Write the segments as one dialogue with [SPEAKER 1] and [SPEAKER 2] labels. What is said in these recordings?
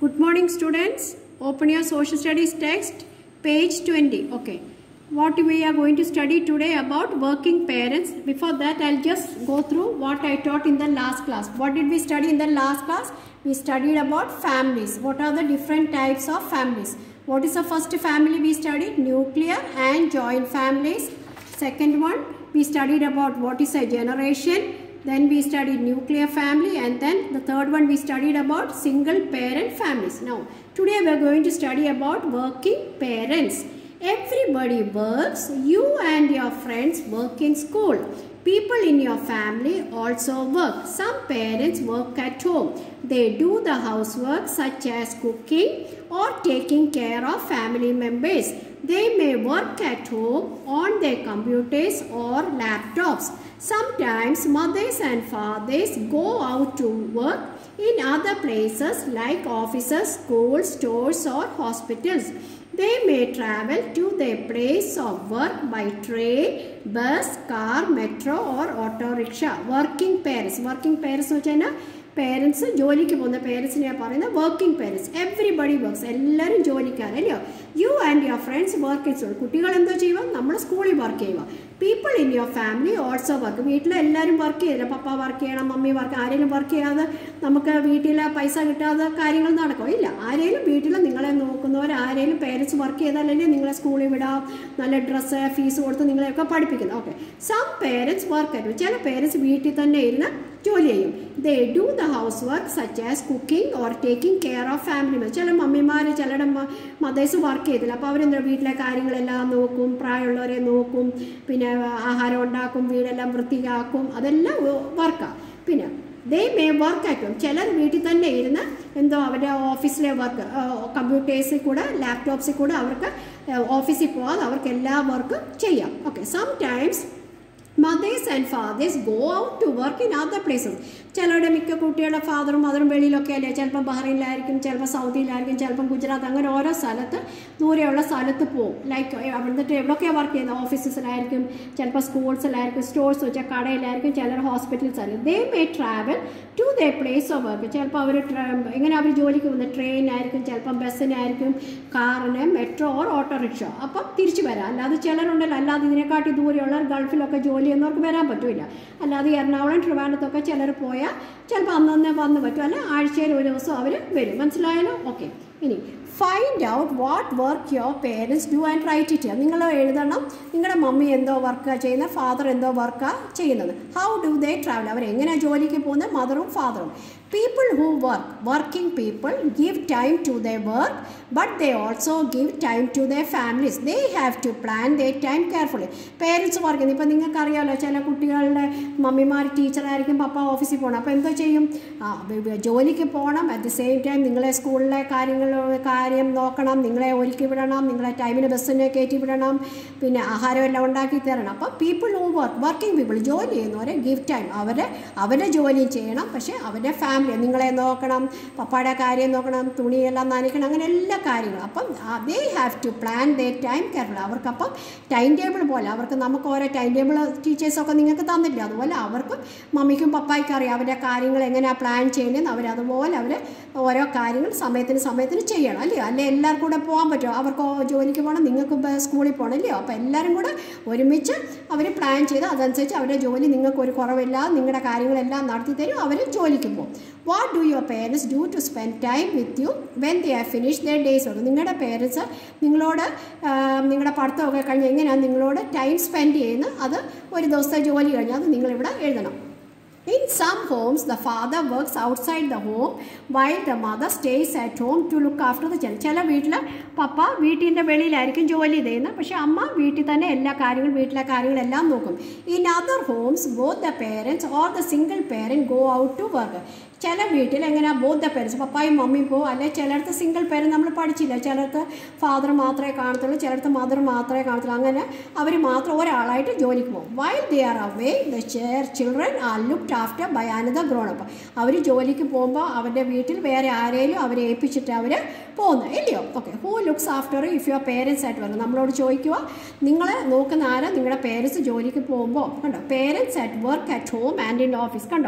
[SPEAKER 1] Good morning, students. Open your social studies text, page 20. Okay. What we are going to study today about working parents. Before that, I'll just go through what I taught in the last class. What did we study in the last class? We studied about families. What are the different types of families? What is the first family we studied? Nuclear and joint families. Second one, we studied about what is a generation then we studied nuclear family and then the third one we studied about single parent families now today we are going to study about working parents everybody works you and your friends work in school people in your family also work some parents work at home they do the housework such as cooking or taking care of family members they may work at home on their computers or laptops Sometimes mothers and fathers go out to work in other places like offices, schools, stores or hospitals. They may travel to their place of work by train, bus, car, metro or auto rickshaw. Working parents. Working parents എന്ന് വെച്ചാൽ parents ജോലിക്ക് പോകുന്ന പേരൻസിനെയാണ് പറയുന്നത് working parents everybody works എല്ലാവരും ജോലിക്കാരല്ലയോ you and your friends work in school കുട്ടികൾ എന്തോ ചെയ്യുക നമ്മൾ സ്കൂളിൽ വർക്ക് ചെയ്യുക people in your family also work വീട്ടിൽ എല്ലാവരും വർക്ക് ചെയ്തില്ല പപ്പ വർക്ക് ചെയ്യണം മമ്മി വർക്ക് ആരെങ്കിലും വർക്ക് ചെയ്യാതെ നമുക്ക് വീട്ടിൽ പൈസ കിട്ടാതെ കാര്യങ്ങൾ നടക്കും ഇല്ല ആരെങ്കിലും വീട്ടിൽ നിങ്ങളെ നോക്കുന്നവർ ആരെങ്കിലും പേരൻസ് വർക്ക് ചെയ്താലല്ലേ നിങ്ങളെ സ്കൂളിൽ വിടാം നല്ല ഡ്രസ്സ് ഫീസ് കൊടുത്ത് നിങ്ങളെയൊക്കെ പഠിപ്പിക്കുന്നത് ഓക്കെ സം പേരൻസ് വർക്ക് ആയിട്ട് ചില പേരൻസ് വീട്ടിൽ തന്നെ ഇരുന്ന് ജോലി ചെയ്യും they do the house work such as cooking or taking care of family ചില മമ്മിമാർ ചിലരുടെ മദേഴ്സ് വർക്ക് ചെയ്തില്ല അപ്പോൾ അവരെന്താ വീട്ടിലെ കാര്യങ്ങളെല്ലാം നോക്കും പ്രായമുള്ളവരെ നോക്കും പിന്നെ ആഹാരം ഉണ്ടാക്കും വീടെല്ലാം വൃത്തിയാക്കും അതെല്ലാം വർക്കാണ് പിന്നെ ദേ മേ വർക്ക് ആക്കും ചിലർ വീട്ടിൽ തന്നെ ഇരുന്ന് എന്തോ അവരുടെ ഓഫീസിലെ വർക്ക് കമ്പ്യൂട്ടേഴ്സിൽ കൂടെ ലാപ്ടോപ്സിൽ കൂടെ അവർക്ക് ഓഫീസിൽ പോകാതെ അവർക്ക് എല്ലാ വർക്കും ചെയ്യാം okay sometimes mothers and fathers go out to work in other places ചിലരുടെ മിക്ക കുട്ടികളുടെ ഫാദറും മദറും വെളിയിലൊക്കെ അല്ലേ ചിലപ്പോൾ ബഹ്റൈനിലായിരിക്കും ചിലപ്പോൾ സൗദിയിലായിരിക്കും ചിലപ്പം ഗുജറാത്ത് അങ്ങനെ ഓരോ സ്ഥലത്ത് ദൂരെയുള്ള സ്ഥലത്ത് പോകും ലൈക്ക് അവിടുത്തെ എവിടെയൊക്കെയാണ് വർക്ക് ചെയ്യുന്നത് ഓഫീസസിലായിരിക്കും ചിലപ്പോൾ സ്കൂൾസിലായിരിക്കും സ്റ്റോഴ്സ് വെച്ചാൽ കടയിലായിരിക്കും ചിലർ ഹോസ്പിറ്റൽസ് ആയിരിക്കും they may travel to the place of work ചിലപ്പോൾ അവർ എങ്ങനെ അവർ ജോലിക്ക് പോകുന്നത് ട്രെയിനായിരിക്കും ചിലപ്പം ബസ്സിനായിരിക്കും കാറിന് മെട്രോ ഓർ ഓട്ടോറിക്ഷ അപ്പം തിരിച്ചു വരാം അല്ലാതെ ചിലരുണ്ടല്ലോ അല്ലാതെ ഇതിനെക്കാട്ടി ദൂരെയുള്ളവർ ഗൾഫിലൊക്കെ ജോലി ചെയ്യുന്നവർക്ക് വരാൻ പറ്റില്ല അല്ലാതെ എറണാകുളം ട്രിവാൻഡത്തൊക്കെ ചിലർ പോയാൽ ചിലപ്പോൾ അന്ന് തന്നെ വന്ന് പറ്റും അല്ല ആഴ്ചയിൽ ഒരു ദിവസം അവർ വരും മനസ്സിലായാലോ ഓക്കെ ഇനി find out what work your parents do and write it നിങ്ങൾ എഴുതണം നിങ്ങളുടെ മമ്മി എന്തോ വർക്കാണ് ചെയ്യുന്നത് ഫാദർ എന്തോ വർക്കാണ് ചെയ്യുന്നത് ഹൗ ഡു ദേ ട്രാവൽ അവർ എങ്ങനെയാണ് ജോലിക്ക് പോകുന്നത് മദറും ഫാദറും people who work working people give time to the work but they also give time to the families they have to plan they time carefully parents work ചെയ്യുന്നത് ഇപ്പം നിങ്ങൾക്കറിയാമല്ലോ ചില കുട്ടികളുടെ മമ്മിമാർ ടീച്ചറായിരിക്കും പപ്പ ഓഫീസിൽ പോകണം അപ്പോൾ എന്തോ ചെയ്യും ജോലിക്ക് പോകണം അറ്റ് ദി സെയിം ടൈം നിങ്ങളെ സ്കൂളിലെ കാര്യങ്ങൾ കാര്യം നോക്കണം നിങ്ങളെ ഒരുക്കി വിടണം നിങ്ങളെ ടൈമിന് ബസ്സിനെ കയറ്റി വിടണം പിന്നെ ആഹാരം എല്ലാം ഉണ്ടാക്കി തരണം അപ്പം people who work working people ജോലി ചെയ്യുന്നവരെ ഗിവ് ടൈം അവരെ അവരുടെ ജോലിയും ചെയ്യണം പക്ഷേ അവരുടെ ഫാമിലി നിങ്ങളെ നോക്കണം പപ്പയുടെ കാര്യം നോക്കണം തുണിയെല്ലാം നനയ്ക്കണം അങ്ങനെ എല്ലാ കാര്യങ്ങളും അപ്പം they have to plan they time careful അവർക്കപ്പം ടൈം ടേബിൾ പോലെ അവർക്ക് നമുക്ക് ഓരോ ടൈം ടേബിൾ ടീച്ചേഴ്സൊക്കെ നിങ്ങൾക്ക് തന്നില്ല അതുപോലെ അവർക്കും മമ്മിക്കും പപ്പായ്ക്കും അറിയാം അവരുടെ കാര്യങ്ങൾ എങ്ങനെയാണ് പ്ലാൻ ചെയ്യുന്നതെന്ന് അവരതുപോലെ അവർ ഓരോ കാര്യങ്ങൾ സമയത്തിന് സമയത്തിന് ചെയ്യണം അല്ലയോ അല്ലെ എല്ലാവർക്കും കൂടെ പോകാൻ പറ്റുമോ അവർക്ക് ജോലിക്ക് പോകണം നിങ്ങൾക്ക് സ്കൂളിൽ പോകണം അല്ലയോ അപ്പോൾ എല്ലാവരും കൂടെ ഒരുമിച്ച് അവർ പ്ലാൻ ചെയ്ത് അതനുസരിച്ച് അവരുടെ ജോലി നിങ്ങൾക്ക് ഒരു കുറവില്ലാതെ നിങ്ങളുടെ കാര്യങ്ങളെല്ലാം നടത്തി തരും അവർ ജോലിക്ക് പോകും what do your parents do to spend time with you when they are finish their days ഒക്കെ നിങ്ങളുടെ പേരൻസ് നിങ്ങളോട് നിങ്ങളുടെ പഠിത്തമൊക്കെ കഴിഞ്ഞ് എങ്ങനെയാണ് നിങ്ങളോട് ടൈം സ്പെൻഡ് ചെയ്യുന്നത് അത് ഒരു ദിവസത്തെ ജോലി കഴിഞ്ഞാൽ അത് നിങ്ങളിവിടെ എഴുതണം In some homes, the father works outside the home while the mother stays at home to look after the child. ചില വീട്ടിൽ പപ്പ വീട്ടിൻ്റെ വെളിയിലായിരിക്കും ജോലി ചെയ്യുന്നത് പക്ഷേ അമ്മ വീട്ടിൽ തന്നെ എല്ലാ കാര്യങ്ങളും വീട്ടിലെ കാര്യങ്ങളെല്ലാം നോക്കും in other homes both the parents or the single parent go out to work ചില വീട്ടിൽ എങ്ങനെയാണ് ബോത്ത് ദ പേരൻസ് പപ്പായും മമ്മിയും പോകും അല്ലെങ്കിൽ ചിലടത്ത് സിംഗിൾ പേരൻ നമ്മൾ പഠിച്ചില്ല ചിലർക്ക് ഫാദർ മാത്രമേ കാണത്തുള്ളൂ ചിലടത്ത് മദർ മാത്രമേ കാണത്തുള്ളൂ അങ്ങനെ അവർ മാത്രം ഒരാളായിട്ട് ജോലിക്ക് പോകും while they are away the chair children are looked after by another grown up അവർ ജോലിക്ക് പോകുമ്പോൾ അവരുടെ വീട്ടിൽ വേറെ ആരെയും അവരെ ഏൽപ്പിച്ചിട്ട് അവർ പോകുന്നത് ഇല്ലയോ okay who looks after if your parents ആയിട്ട് വരണം നമ്മളോട് ചോദിക്കുക നിങ്ങളെ നോക്കുന്ന ആരാ നിങ്ങളുടെ പേരൻസ് ജോലിക്ക് പോകുമ്പോൾ കണ്ടോ parents at work at home and in office കണ്ടോ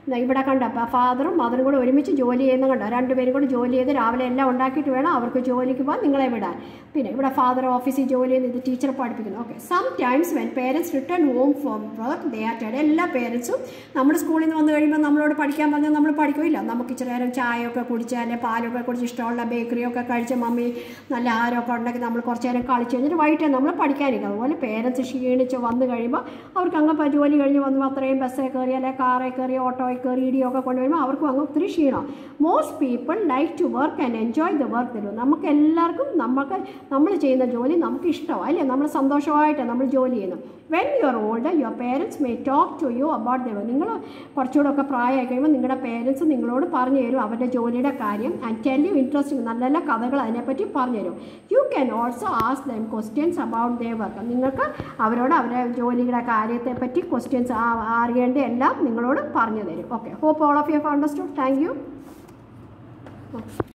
[SPEAKER 1] ദാ ഇവിടെ കണ്ടപ്പോൾ ഫാദറും മദറും കൂടെ ഒരുമിച്ച് ജോലി ചെയ്യുന്ന കണ്ടോ രണ്ടുപേരും കൂടെ ജോലി ചെയ്ത് രാവിലെ എല്ലാം ഉണ്ടാക്കിയിട്ട് വേണം അവർക്ക് ജോലിക്ക് പോകാൻ നിങ്ങളെ വിടാൻ പിന്നെ ഇവിടെ ഫാദർ ഓഫീസിൽ ജോലി ചെയ്യുന്ന ഇത് ടീച്ചർ പഠിപ്പിക്കുന്നു okay sometimes when parents return home from work they are ടൈഡ് എല്ലാ പേരൻസും നമ്മുടെ സ്കൂളിൽ നിന്ന് വന്നു കഴിയുമ്പോൾ നമ്മളോട് പഠിക്കാൻ പറഞ്ഞാൽ നമ്മൾ പഠിക്കില്ല നമുക്ക് ഇച്ചിരി നേരം ചായയൊക്കെ കുടിച്ച് അല്ലെങ്കിൽ പാലൊക്കെ കുടിച്ച് ഇഷ്ടമുള്ള ബേക്കറിയൊക്കെ കഴിച്ച് മമ്മി നല്ല ആഹാരമൊക്കെ ഉണ്ടെങ്കിൽ നമ്മൾ കുറച്ച് നേരം കളിച്ച് കഴിഞ്ഞിട്ട് വൈകിട്ട് നമ്മൾ പഠിക്കാനിരിക്കും അതുപോലെ പേരൻസ് ക്ഷീണിച്ച് വന്നു കഴിയുമ്പോൾ അവർക്ക് അങ്ങ് ഇപ്പം ജോലി കഴിഞ്ഞ് വന്നു അത്രയും ബസ്സിൽ കയറി അല്ലെങ്കിൽ കാറിൽ കയറി ഓട്ടോയിൽ കയറി ഇടിയൊക്കെ കൊണ്ടുവരുമ്പോൾ അവർക്കും അങ്ങ് ഒത്തിരി ക്ഷീണം most people like to work and enjoy the work തരും നമുക്ക് എല്ലാവർക്കും നമുക്ക് നമ്മൾ ചെയ്യുന്ന ജോലി നമുക്ക് ഇഷ്ടമാണ് അല്ലേ നമ്മൾ സന്തോഷമായിട്ട് നമ്മൾ ജോലി ചെയ്യുന്നു when you are old your parents may talk to you about the നിങ്ങൾ കുറച്ചുകൂടെ ഒക്കെ പ്രായമായി കഴിയുമ്പോൾ നിങ്ങളുടെ പേരൻസ് നിങ്ങളോട് പറഞ്ഞു തരും അവരുടെ ജോലിയുടെ കാര്യം ആൻഡ് ടെൽ യു ഇൻട്രസ്റ്റിംഗ് നല്ല നല്ല കഥകൾ അതിനെപ്പറ്റി പറഞ്ഞു തരും you can also ask them questions about they work നിങ്ങൾക്ക് അവരോട് അവരുടെ ജോലിയുടെ കാര്യത്തെപ്പറ്റി ക്വസ്റ്റ്യൻസ് അറിയേണ്ട എല്ലാം നിങ്ങളോട് പറഞ്ഞു തരും okay hope all of you understood thank U